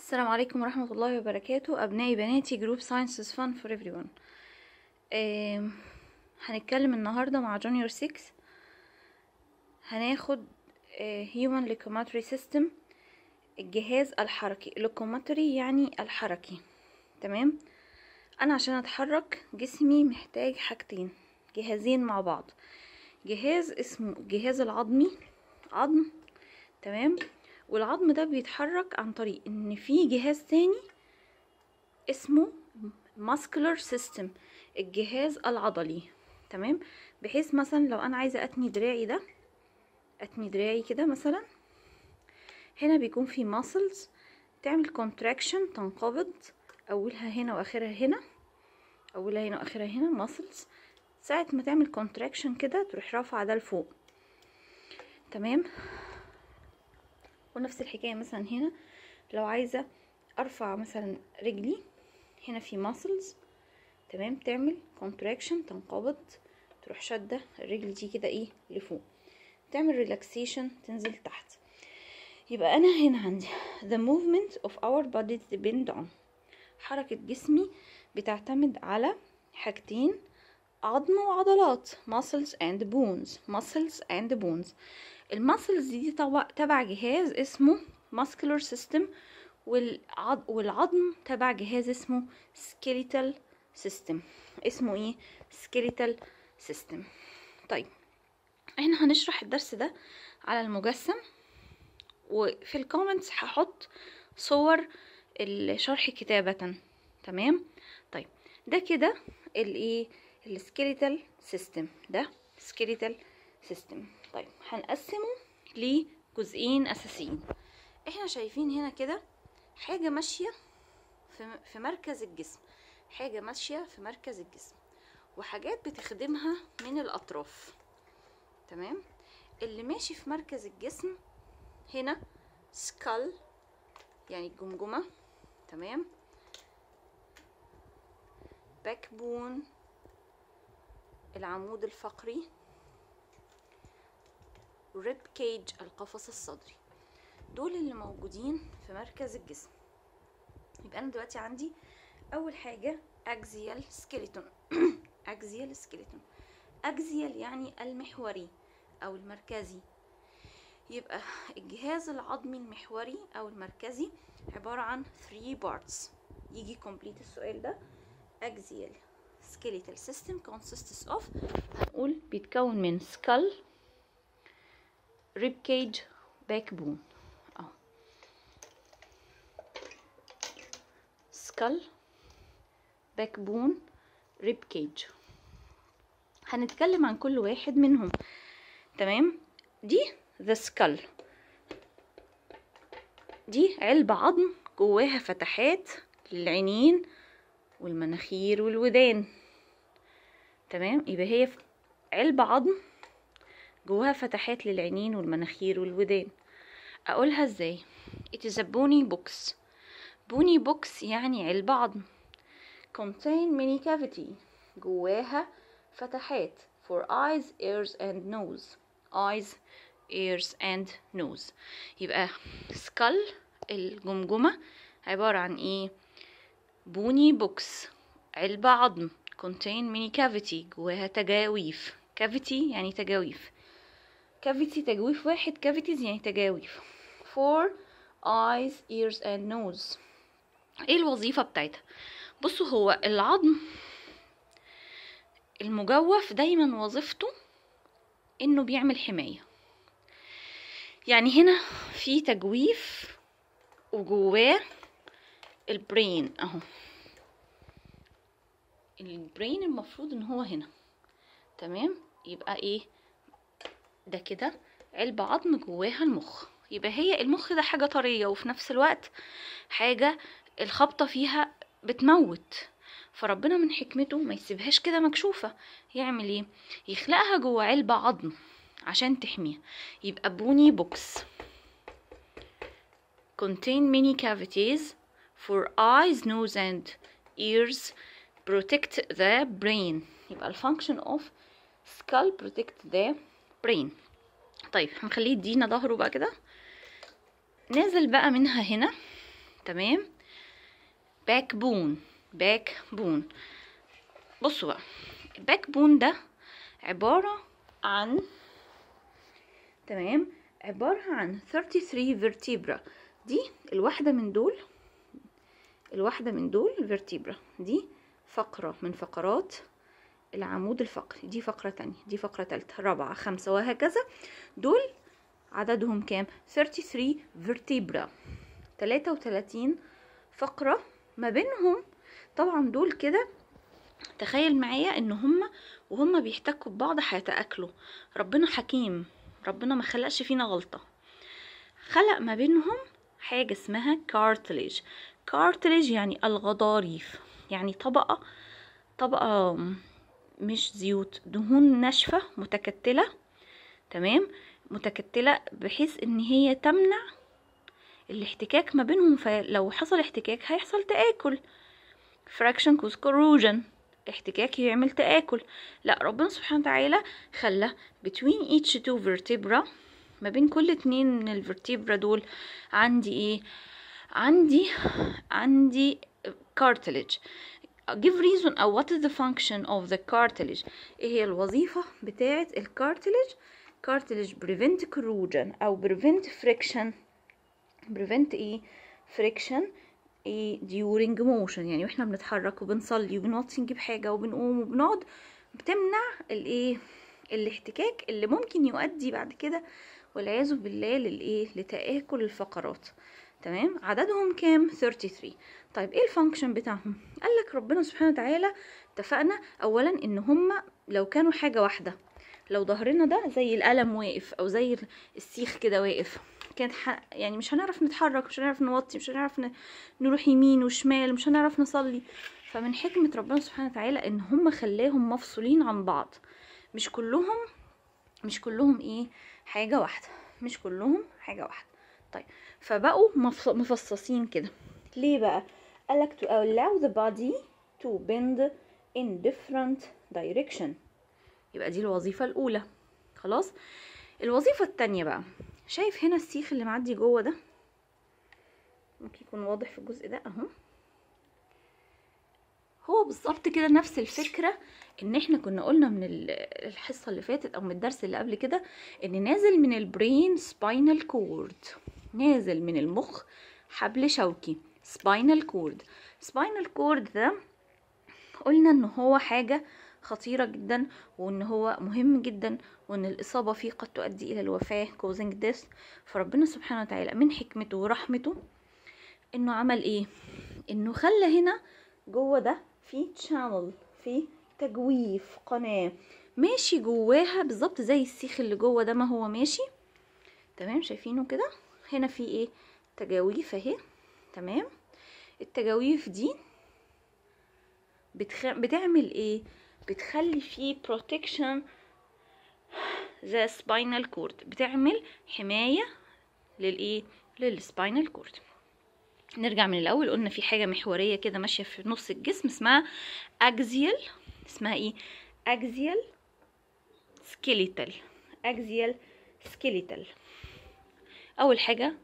السلام عليكم ورحمة الله وبركاته أبنائي بناتي جروب ساينس is fun for everyone آم، هنتكلم النهاردة مع جونيور 6 هناخد آه، human locomotory system الجهاز الحركي locomotory يعني الحركي تمام أنا عشان أتحرك جسمي محتاج حاجتين جهازين مع بعض جهاز اسمه الجهاز العظمي عظم تمام والعظم ده بيتحرك عن طريق ان في جهاز تاني اسمه muscular system الجهاز العضلي تمام بحيث مثلا لو انا عايزه اتني دراعي ده اتني دراعي كده مثلا هنا بيكون في muscles تعمل contraction تنقبض اولها هنا واخرها هنا اولها هنا واخرها هنا muscles ساعة ما تعمل contraction كده تروح رافعة ده لفوق تمام ونفس الحكاية مثلا هنا لو عايزة ارفع مثلا رجلي هنا في muscles تمام تعمل contraction تنقبض تروح شادة الرجل دي كده ايه لفوق تعمل relaxation تنزل تحت يبقى انا هنا عندي the movement of our body depend on حركة جسمي بتعتمد على حاجتين عظم وعضلات muscles and bones muscles and bones المسلز دي طبع تبع جهاز اسمه muscular system والعض... والعظم تبع جهاز اسمه skeletal system اسمه ايه skeletal system طيب احنا هنشرح الدرس ده على المجسم وفي الكومنتس هحط صور الشرح كتابة تمام طيب ده كده الايه السكيليتال سيستم ده سكيليتال سيستم طيب هنقسمه لجزئين اساسيين احنا شايفين هنا كده حاجه ماشيه في في مركز الجسم حاجه ماشيه في مركز الجسم وحاجات بتخدمها من الاطراف تمام اللي ماشي في مركز الجسم هنا سكال يعني الجمجمه تمام باك بون العمود الفقري ريب كيج القفص الصدري دول اللي موجودين في مركز الجسم يبقى انا دلوقتي عندي اول حاجه اكزيال سكيلتون اكزيال سكيلتون اكزيال يعني المحوري او المركزي يبقى الجهاز العظمي المحوري او المركزي عباره عن 3 parts يجي كومبليت السؤال ده axial skeletal system consists of هنقول بيتكون من skull rib cage backbone اهو skull backbone rib cage هنتكلم عن كل واحد منهم تمام دي the skull دي علبة عظم جواها فتحات للعينين والمناخير والودان تمام يبقى هي علبة عظم جواها فتحات للعينين والمناخير والودان اقولها ازاي it is a bony box bony box يعني علبة عظم contain many cavity جواها فتحات for eyes ears and nose eyes ears and nose يبقى skull الجمجمة عبارة عن ايه بوني بوكس علبة عظم contain many cavity جواها تجاويف cavity يعني تجاويف cavity تجويف واحد cavities يعني تجاويف for eyes ears and nose ايه الوظيفة بتاعتها بصوا هو العظم المجوف دايما وظيفته انه بيعمل حماية يعني هنا في تجويف وجواه البرين اهو البرين المفروض ان هو هنا تمام يبقى ايه ده كده علبة عظم جواها المخ يبقى هي المخ ده حاجة طرية وفي نفس الوقت حاجة الخبطة فيها بتموت فربنا من حكمته ما يسيبهاش كده مكشوفة يعمل ايه يخلقها جوا علبة عظم عشان تحميها يبقى بوني بوكس contain many cavities for eyes, nose and ears protect the brain يبقى ال function of skull protect the brain طيب هنخليه يدينا ظهره بقى كده نازل بقى منها هنا تمام باك بون باك بون بصوا بقى الباك بون ده عبارة عن تمام عبارة عن 33 vertebra دي الواحدة من دول الواحدة من دول vertebra دي فقرة من فقرات العمود الفقري دي فقرة تانية دي فقرة تالتة رابعة خمسة وهكذا دول عددهم كام 33 vertebra 33 فقرة ما بينهم طبعا دول كده تخيل معايا ان هما وهما بيحتكوا ببعض هيتاكلوا ربنا حكيم ربنا ما خلقش فينا غلطه خلق ما بينهم حاجه اسمها كارتليج كارتليج يعني الغضاريف يعني طبقه طبقه مش زيوت دهون ناشفه متكتله تمام متكتله بحيث ان هي تمنع الاحتكاك ما بينهم فلو حصل احتكاك هيحصل تآكل fraction cause corrosion احتكاك يعمل تآكل لا ربنا سبحانه وتعالى خلى between each two vertebra ما بين كل اتنين من الفرتيبرا دول عندي ايه عندي عندي cartilage give reason او what is the function of the cartilage ايه هي الوظيفة بتاعة الكارتلج cartilage prevent corrosion او prevent friction prevent ايه friction ايه during motion يعني واحنا بنتحرك وبنصلي وبنوطي نجيب حاجة وبنقوم وبنقعد بتمنع الايه الاحتكاك اللي ممكن يؤدي بعد كده والعياذ بالله للايه لتآكل الفقرات تمام عددهم كام 33 طيب ايه الفانكشن بتاعهم قال لك ربنا سبحانه وتعالى اتفقنا اولا ان هما لو كانوا حاجه واحده لو ظهرنا ده زي القلم واقف او زي السيخ كده واقف كانت ح... يعني مش هنعرف نتحرك مش هنعرف نوطي مش هنعرف ن... نروح يمين وشمال مش هنعرف نصلي فمن حكمة ربنا سبحانه وتعالى ان هم خلاهم مفصولين عن بعض مش كلهم مش كلهم ايه حاجة واحدة مش كلهم حاجة واحدة طيب فبقوا مفص... مفصصين كده ليه بقى قالك to allow the body to bend in different direction يبقى دي الوظيفة الأولى خلاص الوظيفة التانية بقى شايف هنا السيخ اللي معدي جوه ده ممكن يكون واضح في الجزء ده اهو هو بالظبط كده نفس الفكرة ان احنا كنا قلنا من الحصة اللي فاتت او من الدرس اللي قبل كده ان نازل من البرين سباينال كورد نازل من المخ حبل شوكي سباينال كورد سباينال كورد ده قلنا ان هو حاجة خطيرة جدا وان هو مهم جدا وان الاصابة فيه قد تؤدي الى الوفاة causing death فربنا سبحانه وتعالى من حكمته ورحمته انه عمل ايه انه خلى هنا جوه ده في channel في تجويف قناة ماشي جواها بالظبط زي السيخ اللي جوه ده ما هو ماشي تمام شايفينه كده هنا في ايه تجاويف اهي تمام التجاويف دي بتخ... بتعمل ايه بتخلي فيه protection the spinal cord بتعمل حماية للايه للسباينال كورد نرجع من الاول قلنا في حاجة محورية كده ماشية في نص الجسم اسمها axial اسمها ايه axial skeletal axial skeletal اول حاجة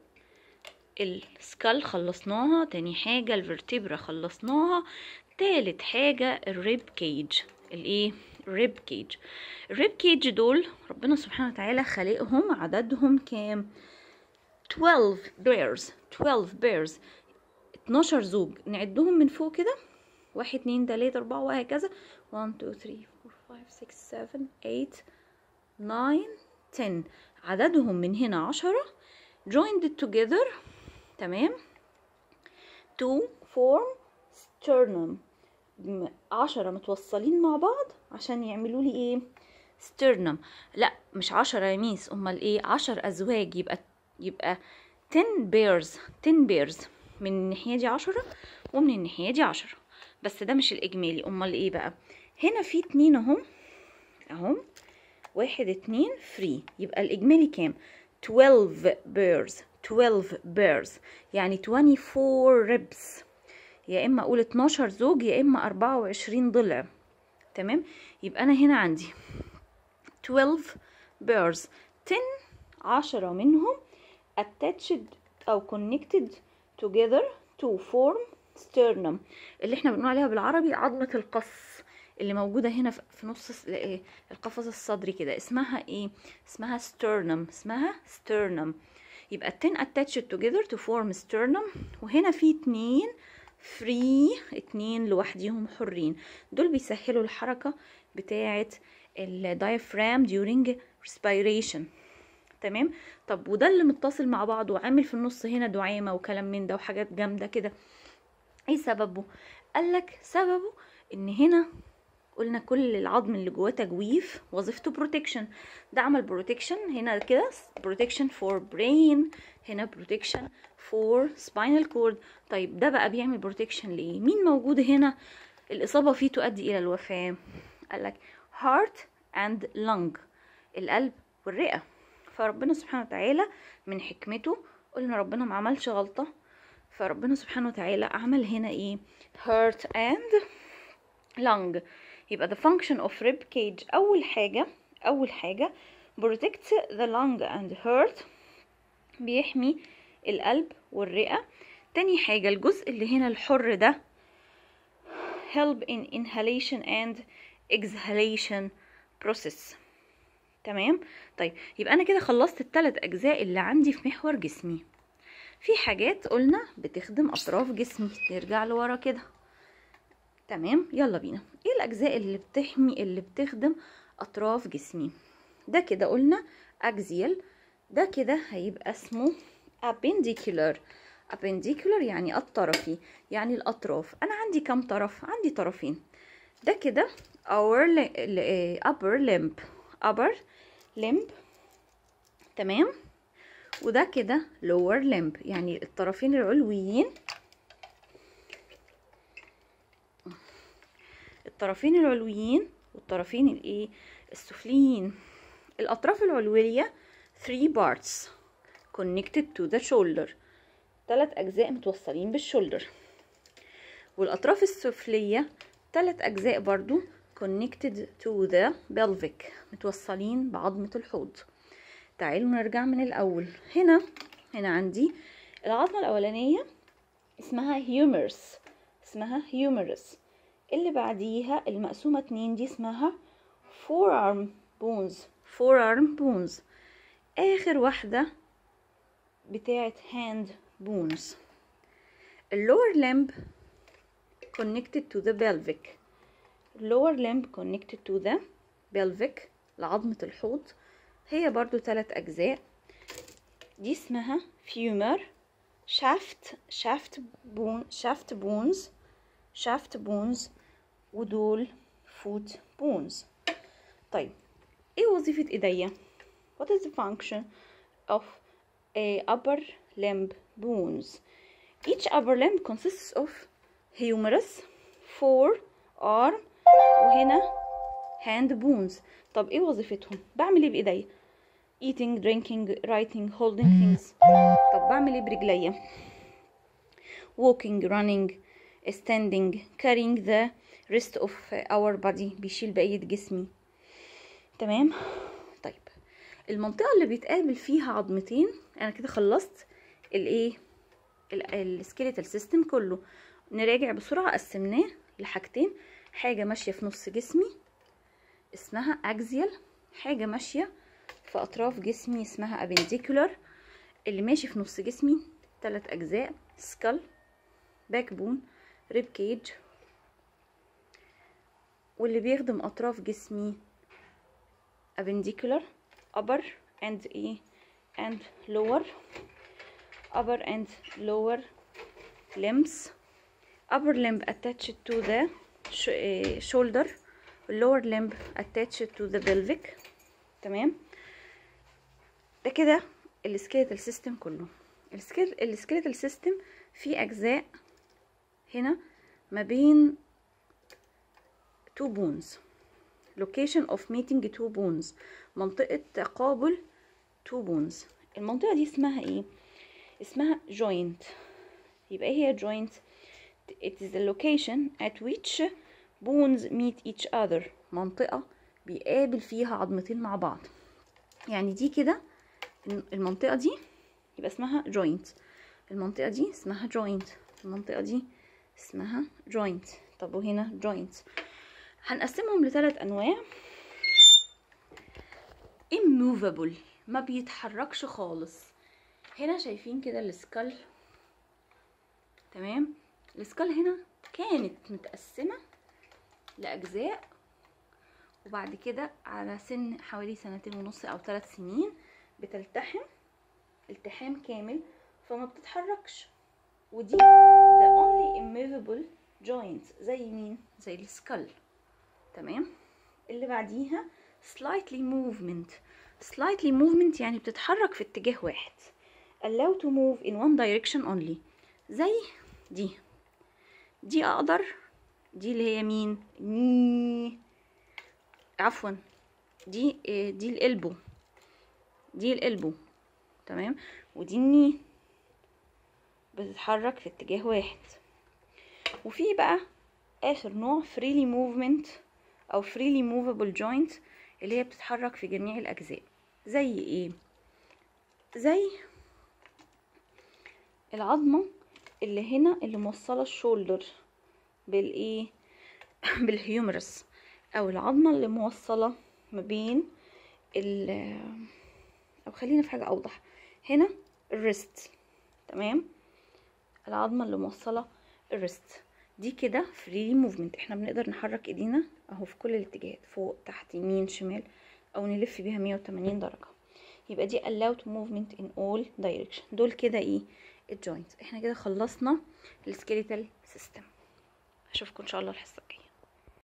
السكال خلصناها تاني حاجة الفرتبرا خلصناها تالت حاجة الريب كيج الايه الريب كيج الريب كيج دول ربنا سبحانه وتعالى خلقهم عددهم كام 12 bears 12 bears 12 زوج نعدهم من فوق كده واحد اتنين تلاتة اربعة وهكذا 1 2 3 4 5 6 7 8 9 10 عددهم من هنا عشرة joined together تمام to form sternum عشرة متوصلين مع بعض عشان يعملوا لي ايه sternum لا مش عشرة يا ميس امال ايه عشر ازواج يبقى يبقى 10 bears 10 bears من الناحية دي عشرة ومن الناحية دي عشرة بس ده مش الإجمالي أمال إيه بقى هنا في اتنين أهم أهم واحد اتنين فري يبقى الإجمالي كام 12 bears 12 bears يعني 24 ribs يا إما أقول 12 زوج يا إما 24 ضلع تمام يبقى أنا هنا عندي 12 bears 10 عشرة منهم attached أو connected together to form sternum اللي احنا بنقول عليها بالعربي عظمة القص اللي موجودة هنا في في نص الس- إيه، القفص الصدري كده اسمها ايه اسمها sternum اسمها sternum يبقى التين attached together to form sternum وهنا في اتنين free اتنين لوحديهم حرين دول بيسهلوا الحركة بتاعة الدايفرام during respiration تمام طب وده اللي متصل مع بعض وعامل في النص هنا دعامة وكلام من ده وحاجات جامدة كده ايه سببه قالك سببه ان هنا قلنا كل العظم اللي جواه تجويف وظيفته بروتكشن ده عمل بروتكشن هنا كده بروتكشن فور برين هنا بروتكشن فور سباينال كورد طيب ده بقى بيعمل بروتكشن ليه مين موجود هنا الاصابه فيه تؤدي الى الوفاه قالك heart and lung القلب والرئه فربنا سبحانه وتعالى من حكمته قلنا ربنا ما عملش غلطه فربنا سبحانه وتعالى عمل هنا ايه heart and lung يبقى the function of rib cage أول حاجة أول حاجة protect the lung and heart بيحمي القلب والرئة تاني حاجة الجزء اللي هنا الحر ده help in inhalation and exhalation process تمام طيب يبقى أنا كده خلصت التلات أجزاء اللي عندي في محور جسمي في حاجات قلنا بتخدم أطراف جسمي نرجع لورا كده تمام يلا بينا ايه الاجزاء اللي بتحمي اللي بتخدم اطراف جسمي ده كده قلنا اكزيال ده كده هيبقى اسمه appendicular appendicular يعني الطرفي يعني الاطراف انا عندي كم طرف عندي طرفين ده كده our li- ل- eh, upper limb upper limb تمام وده كده lower limb يعني الطرفين العلويين الطرفين العلويين والطرفين الايه السفليين الاطراف العلويه 3 parts connected to the shoulder ثلاث اجزاء متوصلين بالشولدر والاطراف السفليه ثلاث اجزاء برضو connected to the pelvic متوصلين بعظمه الحوض تعالوا نرجع من الاول هنا هنا عندي العظمه الاولانيه اسمها humerus اسمها humerus اللي بعديها المقسومة اتنين دي اسمها forearm bones forearm bones آخر واحدة بتاعت hand bones lower limb connected to the pelvic lower limb connected to the pelvic لعظمة الحوض هي برضو تلات أجزاء دي اسمها femur shaft shaft bone shaft bones shaft bones ودول foot bones طيب ايه وظيفة ايديا what is the function of a upper limb bones each upper limb consists of humerus forearm وهنا hand bones طب ايه وظيفتهم بعمل ايه بايديا eating drinking writing holding things طب بعمل ايه برجليا walking running standing carrying the rest of our body بيشيل بقية جسمي تمام طيب المنطقة اللي بيتقابل فيها عظمتين انا كده خلصت الايه السكيليتال سيستم كله نراجع بسرعة قسمناه لحاجتين حاجة ماشية في نص جسمي اسمها اكزيال حاجة ماشية في اطراف جسمي اسمها ابنديكولار اللي ماشي في نص جسمي ثلاث اجزاء سكال باك بون ريب كيج واللي بيخدم اطراف جسمي appendicular upper and ايه and lower upper and lower limbs upper limb attached to the sh eh, shoulder lower limb attached to the pelvic تمام ده كده السكيلتال سيستم كله السكيلتال سيستم فيه اجزاء هنا ما بين two bones location of meeting two bones منطقة تقابل two bones المنطقة دي اسمها ايه اسمها joint يبقى ايه هي joint it is the location at which bones meet each other منطقة بيقابل فيها عظمتين مع بعض يعني دي كده المنطقة دي يبقى اسمها joint المنطقة دي اسمها joint المنطقة دي اسمها joint طب وهنا joint هنقسمهم لثلاث انواع immovable ما بيتحركش خالص هنا شايفين كده السكال تمام السكال هنا كانت متقسمة لأجزاء وبعد كده على سن حوالي سنتين ونص أو ثلاث سنين بتلتحم التحام كامل فما بتتحركش ودي the only immovable joint زي مين زي السكال تمام اللي بعديها slightly movement slightly movement يعني بتتحرك في اتجاه واحد allow to move in one direction only زي دي دي اقدر دي اللي هي مين ني عفوا دي إيه دي القلبو دي القلبو تمام ودي الني بتتحرك في اتجاه واحد وفي بقى اخر نوع freely movement او freely movable joint اللي هي بتتحرك في جميع الاجزاء زي ايه زي العظمه اللي هنا اللي موصله الشولدر بالايه بالهيومرس او العظمه اللي موصله ما بين ال او خلينا في حاجه اوضح هنا الريست تمام العظمه اللي موصله الريست دي كده فري موفمنت احنا بنقدر نحرك ايدينا اهو في كل الاتجاهات فوق تحت يمين شمال او نلف بيها 180 درجه يبقى دي allowed movement in all direction دول كده ايه الجوينتس احنا كده خلصنا السكيليتال سيستم اشوفكم ان شاء الله الحصه الجايه